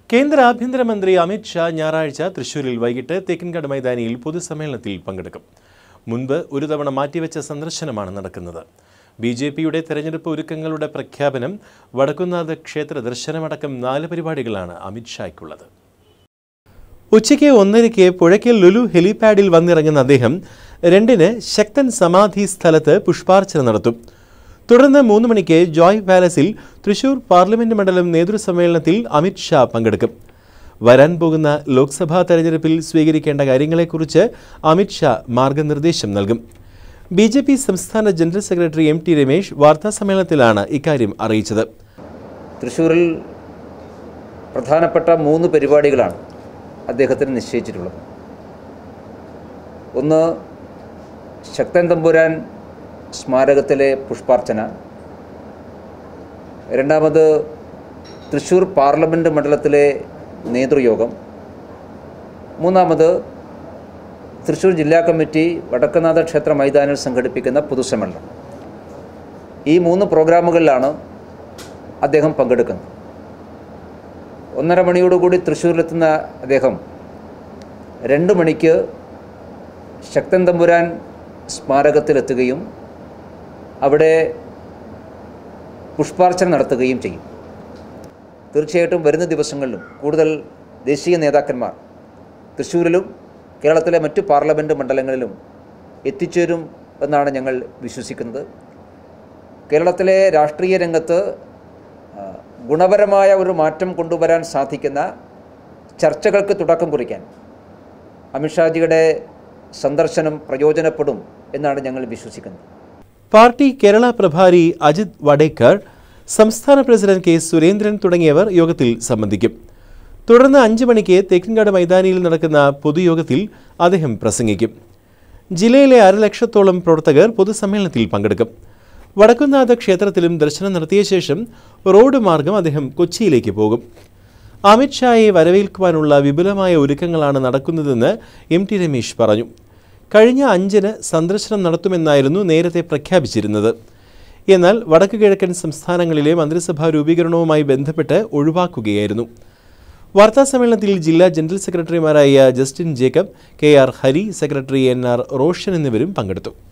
കേന്ദ്ര ആഭ്യന്തരമന്ത്രി അമിത് ഷാ ഞായറാഴ്ച തൃശൂരിൽ വൈകിട്ട് തേക്കിൻകാട് മൈതാനിയിൽ പൊതുസമ്മേളനത്തിൽ പങ്കെടുക്കും മുൻപ് ഒരു തവണ മാറ്റിവെച്ച സന്ദർശനമാണ് നടക്കുന്നത് ബി ജെ പിയുടെ തെരഞ്ഞെടുപ്പ് ഒരുക്കങ്ങളുടെ പ്രഖ്യാപനം വടക്കുന്നാഥ ക്ഷേത്ര ദർശനമടക്കം നാല് പരിപാടികളാണ് അമിത് ഷായ്ക്കുള്ളത് ഉച്ചയ്ക്ക് ഒന്നരയ്ക്ക് പുഴയ്ക്കൽ ലുലു ഹെലിപാഡിൽ വന്നിറങ്ങുന്ന അദ്ദേഹം രണ്ടിന് ശക്തൻ സമാധി സ്ഥലത്ത് പുഷ്പാർച്ചന നടത്തും തുടർന്ന് മൂന്ന് മണിക്ക് ജോയ് പാലസിൽ തൃശൂർ പാർലമെന്റ് മണ്ഡലം നേതൃസമ്മേളനത്തിൽ അമിത് ഷാ പങ്കെടുക്കും വരാൻ പോകുന്ന ലോക്സഭാ തെരഞ്ഞെടുപ്പിൽ സ്വീകരിക്കേണ്ട കാര്യങ്ങളെക്കുറിച്ച് അമിത് ഷാ മാർഗനിർദ്ദേശം നൽകും ബി ജെ പി സംസ്ഥാന general secretary M T Ramesh വാർത്താസമ്മേളനത്തിലാണ് ഇക്കാര്യം അറിയിച്ചത് തൃശ്ശൂരിൽ പ്രധാനപ്പെട്ട മൂന്ന് പരിപാടികളാണ് അദ്ദേഹത്തിന് നിശ്ചയിച്ചിട്ടുള്ളത് ഒന്ന് ശക്തൻ തമ്പുരാൻ സ്മാരകത്തിലെ പുഷ്പാർച്ചന രണ്ടാമത് തൃശ്ശൂർ പാർലമെൻറ്റ് മണ്ഡലത്തിലെ നേതൃയോഗം മൂന്നാമത് തൃശ്ശൂർ ജില്ലാ കമ്മിറ്റി വടക്കനാഥ ക്ഷേത്ര മൈതാനിൽ സംഘടിപ്പിക്കുന്ന പൊതുസമ്മേളനം ഈ മൂന്ന് പ്രോഗ്രാമുകളിലാണ് അദ്ദേഹം പങ്കെടുക്കുന്നത് ഒന്നര മണിയോടുകൂടി തൃശ്ശൂരിലെത്തുന്ന അദ്ദേഹം രണ്ട് മണിക്ക് ശക്തൻ തമ്പുരാൻ സ്മാരകത്തിലെത്തുകയും അവിടെ പുഷ്പാർച്ചന നടത്തുകയും ചെയ്യും തീർച്ചയായിട്ടും വരുന്ന ദിവസങ്ങളിലും കൂടുതൽ ദേശീയ നേതാക്കന്മാർ തൃശ്ശൂരിലും കേരളത്തിലെ മറ്റു പാർലമെൻറ്റ് മണ്ഡലങ്ങളിലും എത്തിച്ചേരും എന്നാണ് ഞങ്ങൾ വിശ്വസിക്കുന്നത് കേരളത്തിലെ രാഷ്ട്രീയ രംഗത്ത് ആ, ഗുണപരമായ ഒരു മാറ്റം കൊണ്ടുവരാൻ സാധിക്കുന്ന ചർച്ചകൾക്ക് തുടക്കം കുറിക്കാൻ അമിത്ഷാജിയുടെ സന്ദർശനം പ്രയോജനപ്പെടും എന്നാണ് ഞങ്ങൾ വിശ്വസിക്കുന്നത് പാർട്ടി കേരള പ്രഭാരി അജിത് വടേക്കർ സംസ്ഥാന പ്രസിഡന്റ് കെ സുരേന്ദ്രൻ തുടങ്ങിയവർ യോഗത്തിൽ സംബന്ധിക്കും തുടർന്ന് അഞ്ച് മണിക്ക് തേക്കിൻകാട് മൈതാനിയിൽ നടക്കുന്ന പൊതുയോഗത്തിൽ അദ്ദേഹം പ്രസംഗിക്കും ജില്ലയിലെ അരലക്ഷത്തോളം പ്രവർത്തകർ പൊതുസമ്മേളനത്തിൽ പങ്കെടുക്കും വടക്കുന്നാഥ ക്ഷേത്രത്തിലും ദർശനം നടത്തിയ ശേഷം റോഡ് മാർഗം അദ്ദേഹം കൊച്ചിയിലേക്ക് പോകും അമിത് ഷായെ വരവേൽക്കുവാനുള്ള വിപുലമായ ഒരുക്കങ്ങളാണ് നടക്കുന്നതെന്ന് എം ടി രമേശ് പറഞ്ഞു കഴിഞ്ഞ അഞ്ചിന് സന്ദർശനം നടത്തുമെന്നായിരുന്നു നേരത്തെ പ്രഖ്യാപിച്ചിരുന്നത് എന്നാൽ വടക്ക് കിഴക്കൻ സംസ്ഥാനങ്ങളിലെ മന്ത്രിസഭാ രൂപീകരണവുമായി ബന്ധപ്പെട്ട് ഒഴിവാക്കുകയായിരുന്നു വാർത്താസമ്മേളനത്തിൽ ജില്ലാ ജനറൽ സെക്രട്ടറിമാരായ Justin Jacob K R Hari secretary N R Roshan എന്നിവരും പങ്കെടുത്തു